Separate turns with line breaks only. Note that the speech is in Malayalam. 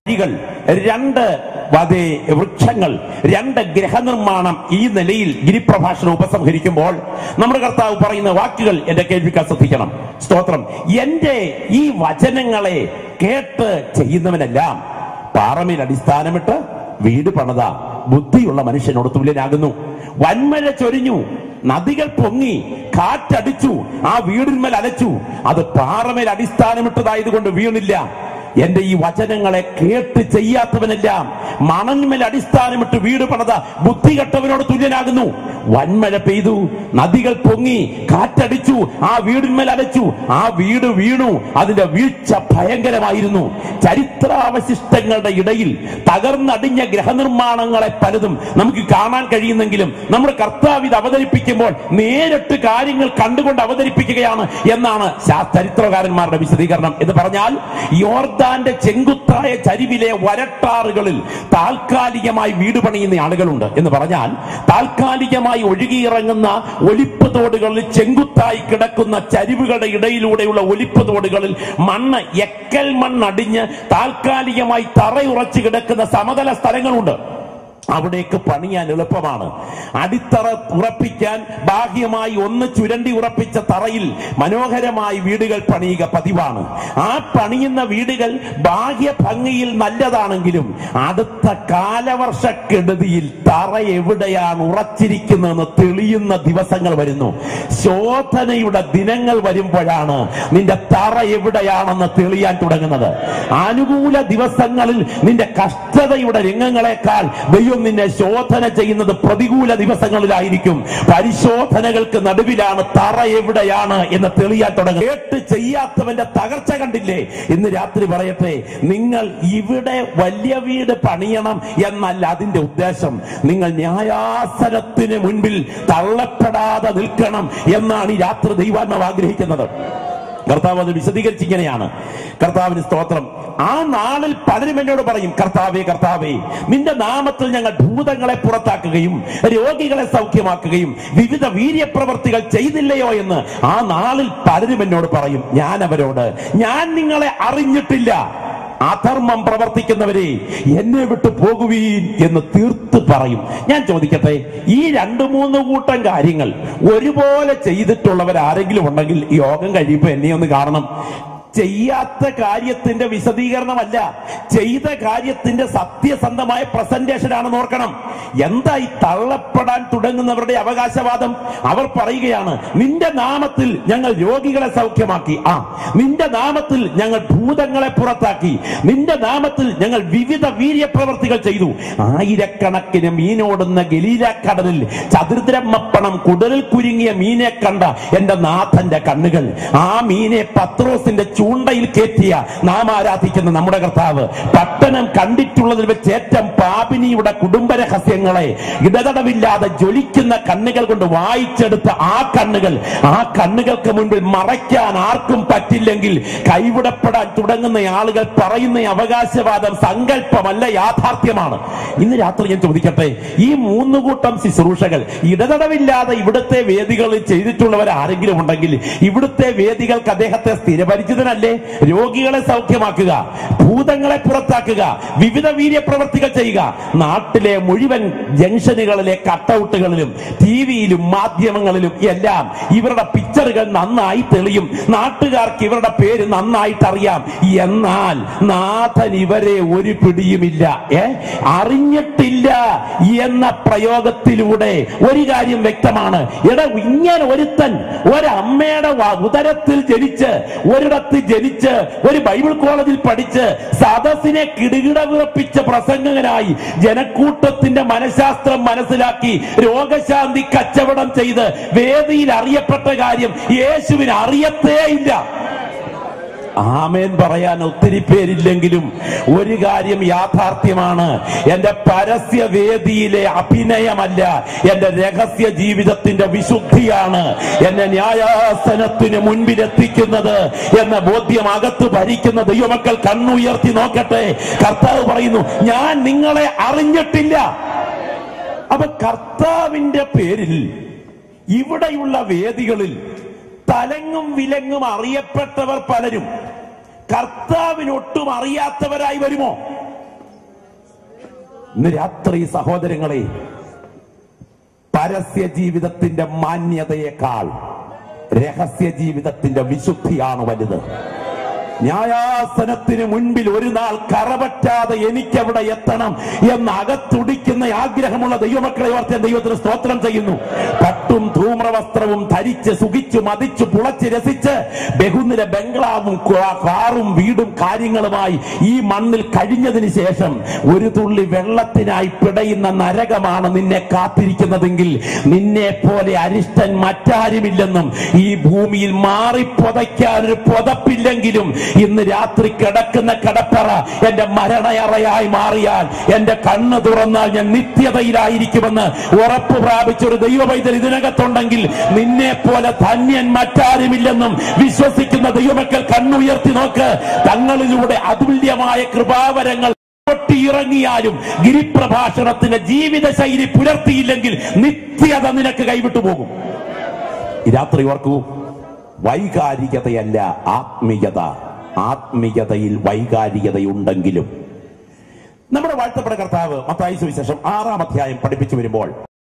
വഴികൾ രണ്ട് വധേ വൃക്ഷങ്ങൾ രണ്ട് ഗ്രഹനിർമ്മാണം ഈ നിലയിൽ ഗിരിപ്രഭാഷണം ഉപസംഹരിക്കുമ്പോൾ നമ്മുടെ കർത്താവ് പറയുന്ന വാക്കുകൾ എന്റെ കേൾവിക്കാൻ ശ്രദ്ധിക്കണം സ്തോത്രം എന്റെ ഈ വചനങ്ങളെ കേട്ട് ചെയ്യുന്നവനെല്ലാം പാറമേൽ അടിസ്ഥാനമിട്ട് വീട് പണിത ബുദ്ധിയുള്ള മനുഷ്യനോട് തുല്യനാകുന്നു വൻമഴ ചൊരിഞ്ഞു നദികൾ പൊങ്ങി കാറ്റടിച്ചു ആ വീടിന്മേൽ അലച്ചു അത് പാറമേൽ അടിസ്ഥാനമിട്ടതായതുകൊണ്ട് വീണില്ല എന്റെ ഈ വചനങ്ങളെ കേട്ട് ചെയ്യാത്തവനെല്ലാം മണന്മേൽ അടിസ്ഥാനമിട്ട് വീട് പണിത ബുദ്ധി കെട്ടവനോട് തുല്യനാകുന്നു വൻമഴ പെയ്തു നദികൾ പൊങ്ങി കാറ്റടിച്ചു ആ വീടിന്മേൽ അലച്ചു ആ വീട് വീണു അതിന്റെ വീഴ്ച ഭയങ്കരമായിരുന്നു ചരിത്രാവശിഷ്ടങ്ങളുടെ ഇടയിൽ തകർന്നടിഞ്ഞ ഗ്രഹനിർമ്മാണങ്ങളെ പലതും നമുക്ക് കാണാൻ കഴിയുന്നെങ്കിലും നമ്മുടെ കർത്താവ് ഇത് അവതരിപ്പിക്കുമ്പോൾ നേരിട്ട് കാര്യങ്ങൾ കണ്ടുകൊണ്ട് അവതരിപ്പിക്കുകയാണ് എന്നാണ് ശാ- ചരിത്രകാരന്മാരുടെ വിശദീകരണം എന്ന് പറഞ്ഞാൽ യോർദാന്റെ ചെങ്കുത്തായ ചരിവിലെ വരട്ടാറുകളിൽ താൽക്കാലികമായി വീട് പണിയുന്ന ആളുകളുണ്ട് എന്ന് പറഞ്ഞാൽ താൽക്കാലികമായി ഒഴുകിയിറങ്ങുന്ന ഒലിപ്പ് തോടുകളിൽ ചെങ്കുത്തായി കിടക്കുന്ന ചരിവുകളുടെ ഇടയിലൂടെയുള്ള ഒലിപ്പ് തോടുകളിൽ മണ്ണ് എക്കൽ മണ്ണടിഞ്ഞ് താൽക്കാലികമായി തറയുറച്ചു കിടക്കുന്ന സമതല സ്ഥലങ്ങളുണ്ട് അവിടേക്ക് പണിയാൻ എളുപ്പമാണ് അടിത്തറ ഉറപ്പിക്കാൻ ബാഹ്യമായി ഒന്ന് ചുരണ്ടി ഉറപ്പിച്ച തറയിൽ മനോഹരമായി വീടുകൾ പണിയുക പതിവാണ് ആ പണിയുന്ന വീടുകൾ ബാഹ്യ ഭംഗിയിൽ നല്ലതാണെങ്കിലും അടുത്ത കാലവർഷക്കെടുതിയിൽ തറ എവിടെയാണ് ഉറച്ചിരിക്കുന്നതെന്ന് തെളിയുന്ന ദിവസങ്ങൾ വരുന്നു ശോധനയുടെ ദിനങ്ങൾ വരുമ്പോഴാണ് നിന്റെ തറ എവിടെയാണെന്ന് തെളിയാൻ തുടങ്ങുന്നത് അനുകൂല ദിവസങ്ങളിൽ നിന്റെ കഷ്ടതയുടെ രംഗങ്ങളെക്കാൾ ദൈവം നിന്നെ ശോധന ചെയ്യുന്നത് പ്രതികൂല ദിവസങ്ങളിലായിരിക്കും പരിശോധനകൾക്ക് നടുവിലാണ് തറ എവിടെയാണ് എന്ന് തെളിയാൻ തുടങ്ങും കേട്ട് ചെയ്യാത്തവന്റെ തകർച്ച കണ്ടില്ലേ ഇന്ന് രാത്രി പറയട്ടെ നിങ്ങൾ ഇവിടെ വലിയ വീട് പണിയണം എന്നല്ല അതിന്റെ ഉദ്ദേശം നിങ്ങൾ ന്യായാസനത്തിന് മുൻപിൽ തള്ളപ്പെടാതെ നിൽക്കണം എന്നാണ് ഈ രാത്രി ദൈവാത്മാവ് ആഗ്രഹിക്കുന്നത് കർത്താവ് അത് വിശദീകരിച്ച് ഇങ്ങനെയാണ് കർത്താവിന് സ്തോത്രം ആ നാളിൽ പലരും എന്നോട് പറയും കർത്താവേ കർത്താവേ നിന്റെ നാമത്തിൽ ഞങ്ങൾ ഭൂതങ്ങളെ പുറത്താക്കുകയും രോഗികളെ സൗഖ്യമാക്കുകയും വിവിധ വീര്യപ്രവർത്തികൾ ചെയ്തില്ലയോ എന്ന് ആ നാളിൽ പലരും എന്നോട് പറയും ഞാൻ അവരോട് ഞാൻ നിങ്ങളെ അറിഞ്ഞിട്ടില്ല അധർമ്മം പ്രവർത്തിക്കുന്നവരെ എന്നെ വിട്ടു പോകുവീൻ എന്ന് തീർത്ത് പറയും ഞാൻ ചോദിക്കട്ടെ ഈ രണ്ടു മൂന്ന് കൂട്ടം കാര്യങ്ങൾ ഒരുപോലെ ചെയ്തിട്ടുള്ളവർ ആരെങ്കിലും ഉണ്ടെങ്കിൽ ഈ യോഗം കഴിയുമ്പോ എന്നെ ഒന്ന് കാണണം ചെയ്യാത്ത കാര്യത്തിന്റെ വിശദീകരണമല്ല ചെയ്ത കാര്യത്തിന്റെ സത്യസന്ധമായ പ്രസന്റേഷൻ ആണെന്ന് ഓർക്കണം എന്തായി തള്ളപ്പെടാൻ തുടങ്ങുന്നവരുടെ അവകാശവാദം അവർ പറയുകയാണ് നിന്റെ നാമത്തിൽ ഞങ്ങൾ രോഗികളെ സൗഖ്യമാക്കി ആ നിന്റെ നാമത്തിൽ ഞങ്ങൾ ഭൂതങ്ങളെ പുറത്താക്കി നിന്റെ നാമത്തിൽ ഞങ്ങൾ വിവിധ വീര്യപ്രവർത്തികൾ ചെയ്തു ആയിരക്കണക്കിന് മീനോടുന്ന ഗലീല കടലിൽ ചതുർദ്രമപ്പണം കുടലിൽ കുരുങ്ങിയ മീനെ കണ്ട എന്റെ നാഥന്റെ കണ്ണുകൾ ആ മീനെ പത്രോസിന്റെ ചൂണ്ടയിൽ കയറ്റിയ നാം ആരാധിക്കുന്ന നമ്മുടെ കർത്താവ് പട്ടണം കണ്ടിട്ടുള്ളതിൽ വെച്ച് ഏറ്റവും പാപിനിയുടെ കുടുംബ രഹസ്യങ്ങളെ ഇടതടവില്ലാതെ ജ്വലിക്കുന്ന കണ്ണുകൾ കൊണ്ട് വായിച്ചെടുത്ത ആ കണ്ണുകൾ ആ കണ്ണുകൾക്ക് മുൻപിൽ മറയ്ക്കാൻ ആർക്കും പറ്റില്ലെങ്കിൽ കൈവിടപ്പെടാൻ തുടങ്ങുന്ന ആളുകൾ പറയുന്ന ഈ അവകാശവാദം സങ്കല്പമല്ല യാഥാർത്ഥ്യമാണ് ഇന്ന് രാത്രി ഞാൻ ചോദിക്കട്ടെ ഈ മൂന്ന് കൂട്ടം ശുശ്രൂഷകൾ ഇടതടവില്ലാതെ ഇവിടുത്തെ വേദികളിൽ ചെയ്തിട്ടുള്ളവർ ആരെങ്കിലും ഉണ്ടെങ്കിൽ ഇവിടുത്തെ വേദികൾക്ക് അദ്ദേഹത്തെ സ്ഥിരപരിചിതനല്ലേ രോഗികളെ സൗഖ്യമാക്കുക ഭൂതങ്ങളെ പുറത്താക്കുക വിവിധ വീര്യപ്രവർത്തികൾ ചെയ്യുക നാട്ടിലെ മുഴുവൻ ജംഗ്ഷനുകളിലെ കട്ടൗട്ടുകളിലും ടി വിയിലും മാധ്യമങ്ങളിലും എല്ലാം ഇവരുടെ പിക്ചറുകൾ നന്നായി തെളിയും നാട്ടുകാർക്ക് ഇവരുടെ പേര് നന്നായിട്ട് അറിയാം എന്നാൽ നാഥൻ ഇവരെ ഒരു പിടിയുമില്ല ഏ അറിഞ്ഞിട്ടില്ല എന്ന പ്രയോഗത്തിലൂടെ ഒരു കാര്യം വ്യക്തമാണ് എടാ ഇങ്ങനെ ഒരുത്തൻ ഒരമ്മയുടെ വ- ഉദരത്തിൽ ജനിച്ച് ഒരിടത്ത് ജനിച്ച് ഒരു ബൈബിൾ കോളേജിൽ പഠിച്ച് സദസ്സിനെ കിടുകിട വിറപ്പിച്ച പ്രസംഗകനായി ജനക്കൂട്ടത്തിന്റെ മനഃശാസ്ത്രം മനസ്സിലാക്കി രോഗശാന്തി കച്ചവടം ചെയ്ത് വേദിയിൽ അറിയപ്പെട്ട കാര്യം യേശുവിന് അറിയത്തേ ഇല്ല ആമേൻ പറയാൻ ഒത്തിരി പേരില്ലെങ്കിലും ഒരു കാര്യം യാഥാർത്ഥ്യമാണ് എന്റെ പരസ്യ വേദിയിലെ അഭിനയമല്ല എന്റെ രഹസ്യ ജീവിതത്തിന്റെ വിശുദ്ധിയാണ് എന്നെ ന്യായാസനത്തിന് മുൻപിലെത്തിക്കുന്നത് എന്ന ബോധ്യം അകത്ത് ഭരിക്കുന്ന ദൈവമക്കൾ കണ്ണുയർത്തി നോക്കട്ടെ കർത്താവ് പറയുന്നു ഞാൻ നിങ്ങളെ അറിഞ്ഞിട്ടില്ല അപ്പൊ കർത്താവിന്റെ പേരിൽ ഇവിടെയുള്ള വേദികളിൽ തലങ്ങും വിലങ്ങും അറിയപ്പെട്ടവർ പലരും കർത്താവിനൊട്ടും അറിയാത്തവരായി വരുമോ ഇന്ന് രാത്രി സഹോദരങ്ങളെ പരസ്യ ജീവിതത്തിന്റെ മാന്യതയേക്കാൾ രഹസ്യ ജീവിതത്തിന്റെ വിശുദ്ധിയാണ് വലുത് ന്യായാസനത്തിന് മുൻപിൽ ഒരു നാൾ കറപറ്റാതെ എനിക്കവിടെ എത്തണം എന്ന് അകത്തുടിക്കുന്ന ആഗ്രഹമുള്ള ദൈവമക്കളെ ഓർത്ത് ഞാൻ ദൈവത്തിന് സ്തോത്രം ചെയ്യുന്നു പട്ടും ധൂമ്രവസ്ത്രവും ധരിച്ച് സുഖിച്ചു മതിച്ചു പുളച്ച് രസിച്ച് ബഹുനില ബംഗ്ലാവും കാ- കാറും വീടും കാര്യങ്ങളുമായി ഈ മണ്ണിൽ കഴിഞ്ഞതിന് ശേഷം ഒരു തുള്ളി വെള്ളത്തിനായി പിടയുന്ന നരകമാണ് നിന്നെ കാത്തിരിക്കുന്നതെങ്കിൽ നിന്നെ പോലെ അരിഷ്ടൻ മറ്റാരുമില്ലെന്നും ഈ ഭൂമിയിൽ മാറിപ്പൊതയ്ക്കാൻ ഒരു പുതപ്പില്ലെങ്കിലും ഇന്ന് രാത്രി കിടക്കുന്ന കിടപ്പറ എന്റെ മരണയറയായി മാറിയാൽ എന്റെ കണ്ണ് തുറന്നാൽ ഞാൻ നിത്യതയിലായിരിക്കുമെന്ന് ഉറപ്പ് പ്രാപിച്ച ഒരു ദൈവവൈദ്യർ ഇതിനകത്തുണ്ടെങ്കിൽ നിന്നെ പോലെ ധന്യൻ മറ്റാരുമില്ലെന്നും വിശ്വസിക്കുന്ന ദൈവമക്കൾ കണ്ണുയർത്തി നോക്ക് തങ്ങളിലൂടെ അതുല്യമായ കൃപാവരങ്ങൾ പൊട്ടിയിറങ്ങിയാലും ഗിരിപ്രഭാഷണത്തിന്റെ ജീവിത ശൈലി പുലർത്തിയില്ലെങ്കിൽ നിത്യത നിനക്ക് കൈവിട്ടു പോകും ഈ രാത്രി ഓർക്കൂ വൈകാരികതയല്ല ആത്മീയത ആത്മീയതയിൽ വൈകാരികതയുണ്ടെങ്കിലും നമ്മുടെ വാഴ്ത്തപ്പെട്ട കർത്താവ് മത്തായി സുവിശേഷം ആറാം അധ്യായം പഠിപ്പിച്ചു വരുമ്പോൾ